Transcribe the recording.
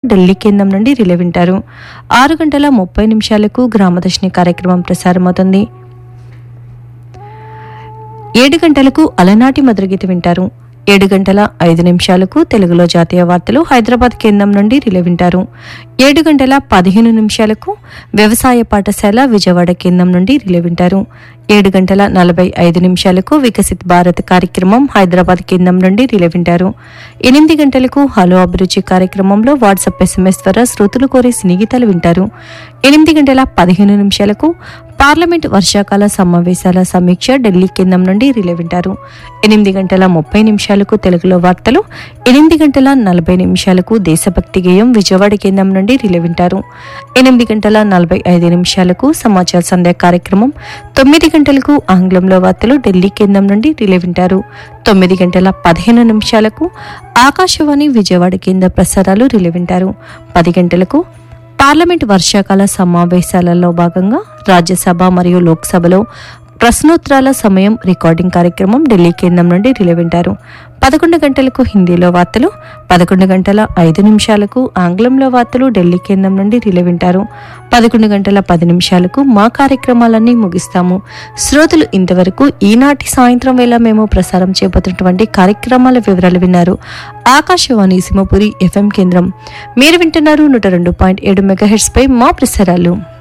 ఢిల్లీ కేంద్రం నుండి రిలే వింటారు ఆరు గంటల ముప్పై నిమిషాలకు గ్రామదర్శిని కార్యక్రమం ప్రసారమవుతుంది ఏడు గంటలకు అలనాటి మధురగీత వింటారు ఏడు గంటల ఐదు నిమిషాలకు తెలుగులో జాతీయ వార్తలు హైదరాబాద్ కేంద్రం నుండి రిలే వింటారు ఏడు గంటల పదిహేను నిమిషాలకు వ్యవసాయ పాఠశాల విజయవాడ కేంద్రం నుండి రిలే వింటారు ఏడు గంటల నలభై ఐదు నిమిషాలకు వికసిత్ భారత్ కార్యక్రమం హైదరాబాద్ కేంద్రం నుండి రిలే వింటారు ఎనిమిది గంటలకు హలో అభిరుచి కార్యక్రమంలో వాట్సాప్ ఎస్ఎంఎస్ ద్వారా శ్రోతలు కోరే సినిగీతాలు వింటారు ఎనిమిది గంటల పదిహేను నిమిషాలకు పార్లమెంట్ వర్షాకాల సమావేశాల సమీక్ష ఢిల్లీ కేంద్రం నుండి రిలే వింటారు ఎనిమిది గంటల ముప్పై నిమిషాలకు తెలుగులో వార్తలు ఎనిమిది గంటల నలభై నిమిషాలకు దేశభక్తి గేయం విజయవాడ కేంద్రం నుండి రిలే వింటారు ఎనిమిది గంటల నలభై ఐదు నిమిషాలకు సమాచార సంధ్య కార్యక్రమం తొమ్మిది గంటలకు ఆంగ్లంలో వార్తలు ఢిల్లీ కేంద్రం నుండి రిలే వింటారు తొమ్మిది గంటల పదిహేను నిమిషాలకు ఆకాశవాణి విజయవాడ కేంద్ర ప్రసారాలు రిలే వింటారు పది గంటలకు పార్లమెంట్ వర్షాకాల సమావేశాలలో భాగంగా రాజ్యసభ మరియు లోక్సభలో ప్రశ్నోత్తరాల సమయం రికార్డింగ్ కార్యక్రమం ఢిల్లీ కేంద్రం నుండి రిలే వింటారు పదకొండు గంటలకు హిందీలో వార్తలు పదకొండు గంటల ఐదు నిమిషాలకు ఆంగ్లంలో వార్తలు ఢిల్లీ కేంద్రం నుండి రిలే వింటారు పదకొండు గంటల పది నిమిషాలకు మా కార్యక్రమాలన్నీ ముగిస్తాము శ్రోతలు ఇంతవరకు ఈనాటి సాయంత్రం వేళ మేము ప్రసారం చేయబోతున్నటువంటి కార్యక్రమాల వివరాలు విన్నారు ఆకాశవాణి సింహపురి ఎఫ్ఎం కేంద్రం మీరు వింటున్నారు నూట రెండు పాయింట్ ఏడు మెగాహెడ్స్ పై మా ప్రసారాలు